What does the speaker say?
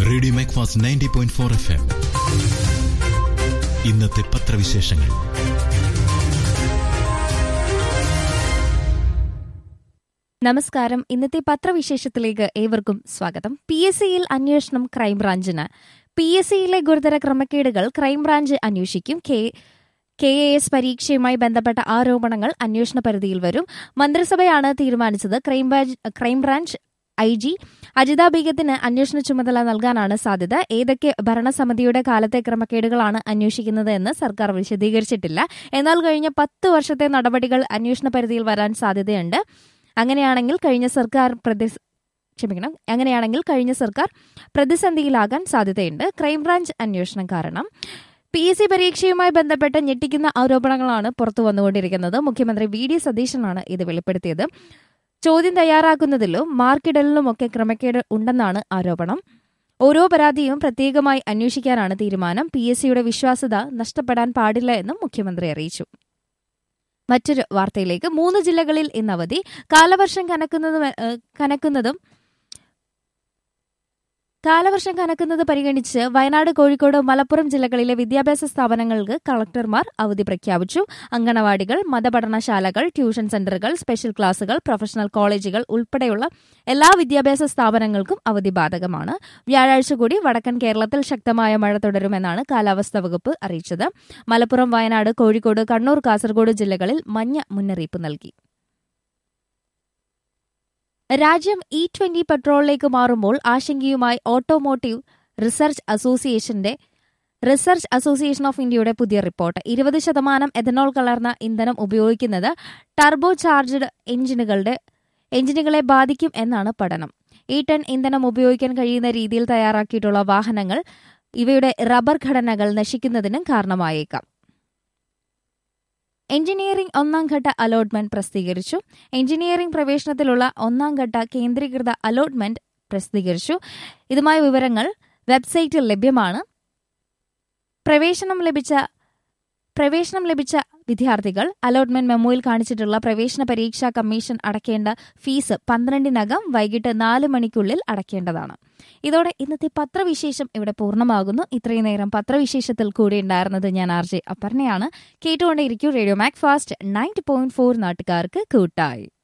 radio Macfast ninety point four F M ഇന്നത്തെ പത്രവിശേഷങ്ങൾ നമസ്കാരം ഇന്നത്തെ പത്രവിശേഷത്തിലേക്ക് ഏവർക്കും സ്വാഗതം പി എസ് സിയിൽ അന്വേഷണം ക്രൈംബ്രാഞ്ചിന് പി എസ് സിയിലെ ഗുരുതര ക്രമക്കേടുകൾ ക്രൈംബ്രാഞ്ച് അന്വേഷിക്കും കെ കെ എ എസ് പരീക്ഷയുമായി ബന്ധപ്പെട്ട ആരോപണങ്ങൾ അന്വേഷണ പരിധിയിൽ വരും മന്ത്രിസഭയാണ് തീരുമാനിച്ചത് crime branch crime branch I G Ajitha ബീഗത്തിന് അന്വേഷണ ചുമതല നൽകാനാണ് സാധ്യത ഏതൊക്കെ ഭരണസമിതിയുടെ കാലത്തെ ക്രമക്കേടുകളാണ് അന്വേഷിക്കുന്നത് എന്ന് സർക്കാർ വിശദീകരിച്ചിട്ടില്ല എന്നാൽ കഴിഞ്ഞ പത്ത് വർഷത്തെ നടപടികൾ അന്വേഷണ പരിധിയിൽ വരാൻ സാധ്യതയുണ്ട് അങ്ങനെയാണെങ്കിൽ കഴിഞ്ഞ സർക്കാർ പ്രതി ക്ഷമിക്കണം അങ്ങനെയാണെങ്കിൽ കഴിഞ്ഞ സർക്കാർ പ്രതിസന്ധിയിലാകാൻ സാധ്യതയുണ്ട് ക്രൈംബ്രാഞ്ച് അന്വേഷണം കാരണം പി എസ് സി പരീക്ഷയുമായി ബന്ധപ്പെട്ട് ഞെട്ടിക്കുന്ന ആരോപണങ്ങളാണ് പുറത്തു വന്നുകൊണ്ടിരിക്കുന്നത് മുഖ്യമന്ത്രി വി ഡി സതീശനാണ് ഇത് വെളിപ്പെടുത്തിയത് ചോദ്യം തയ്യാറാക്കുന്നതിലും മാർക്കിടലിലുമൊക്കെ ക്രമക്കേട് ഉണ്ടെന്നാണ് ആരോപണം ഓരോ പരാതിയും പ്രത്യേകമായി അന്വേഷിക്കാനാണ് തീരുമാനം പി എസ് സിയുടെ വിശ്വാസ്യത നഷ്ടപ്പെടാൻ പാടില്ല എന്നും മുഖ്യമന്ത്രി അറിയിച്ചു മറ്റൊരു വാർത്തയിലേക്ക് മൂന്ന് ജില്ലകളിൽ ഇന്ന് അവധി കാലവർഷം കനക്കുന്നതും ഏഹ്, കനക്കുന്നതും കാലവർഷം കനക്കുന്നത് പരിഗണിച്ച് വയനാട് കോഴിക്കോട് മലപ്പുറം ജില്ലകളിലെ വിദ്യാഭ്യാസ സ്ഥാപനങ്ങൾക്ക് കളക്ടർമാർ അവധി പ്രഖ്യാപിച്ചു അങ്കണവാടികൾ മതപഠനശാലകൾ ട്യൂഷൻ സെന്ററുകൾ സ്പെഷ്യൽ ക്ലാസുകൾ പ്രൊഫഷണൽ കോളേജുകൾ ഉൾപ്പെടെയുള്ള എല്ലാ വിദ്യാഭ്യാസ സ്ഥാപനങ്ങൾക്കും അവധി ബാധകമാണ് വ്യാഴാഴ്ച കൂടി വടക്കൻ കേരളത്തിൽ ശക്തമായ മഴ തുടരുമെന്നാണ് കാലാവസ്ഥാ വകുപ്പ് അറിയിച്ചത് മലപ്പുറം വയനാട് കോഴിക്കോട് കണ്ണൂർ കാസർഗോഡ് ജില്ലകളിൽ മഞ്ഞ മുന്നറിയിപ്പ് നൽകി രാജ്യം ഇ ട്വന്റി പെട്രോളിലേക്ക് മാറുമ്പോൾ ആശങ്കയുമായി ഓട്ടോമോട്ടീവ് റിസർച്ച് അസോസിയേഷന്റെ റിസർച്ച് അസോസിയേഷൻ ഓഫ് ഇന്ത്യയുടെ പുതിയ റിപ്പോർട്ട് ഇരുപത് ശതമാനം എഥനോൾ കലർന്ന ഇന്ധനം ഉപയോഗിക്കുന്നത് ടർബോ ചാർജ്ഡ് എഞ്ചിനുകളുടെ എഞ്ചിനുകളെ ബാധിക്കും എന്നാണ് പഠനം ഈ ടൺ ഇന്ധനം ഉപയോഗിക്കാൻ കഴിയുന്ന രീതിയിൽ തയ്യാറാക്കിയിട്ടുള്ള വാഹനങ്ങൾ ഇവയുടെ റബ്ബർ ഘടനകൾ നശിക്കുന്നതിനും കാരണമായേക്കാം എഞ്ചിനീയറിംഗ് ഒന്നാം ഘട്ട അലോട്ട്മെന്റ് പ്രസിദ്ധീകരിച്ചു എഞ്ചിനീയറിംഗ് പ്രവേശനത്തിലുള്ള ഒന്നാം ഘട്ട കേന്ദ്രീകൃത അലോട്ട്മെന്റ് പ്രസിദ്ധീകരിച്ചു ഇതുമായ വിവരങ്ങൾ വെബ്സൈറ്റിൽ ലഭ്യമാണ് പ്രവേശനം ലഭിച്ച പ്രവേശനം ലഭിച്ച വിദ്യാർത്ഥികൾ അലോട്ട്മെന്റ് മെമ്മോയിൽ കാണിച്ചിട്ടുള്ള പ്രവേശന പരീക്ഷാ കമ്മീഷൻ അടയ്ക്കേണ്ട ഫീസ് പന്ത്രണ്ടിനകം വൈകിട്ട് നാല് മണിക്കുള്ളിൽ അടയ്ക്കേണ്ടതാണ് ഇതോടെ ഇന്നത്തെ പത്രവിശേഷം ഇവിടെ പൂർണ്ണമാകുന്നു ഇത്രയും നേരം പത്രവിശേഷത്തിൽ കൂടെ ഉണ്ടായിരുന്നത് ഞാൻ ആർ ജെ അപർണയാണ് കേട്ടുകൊണ്ടേയിരിക്കും radio Mac Fast ninety point four നാട്ടുകാർക്ക് കൂട്ടായി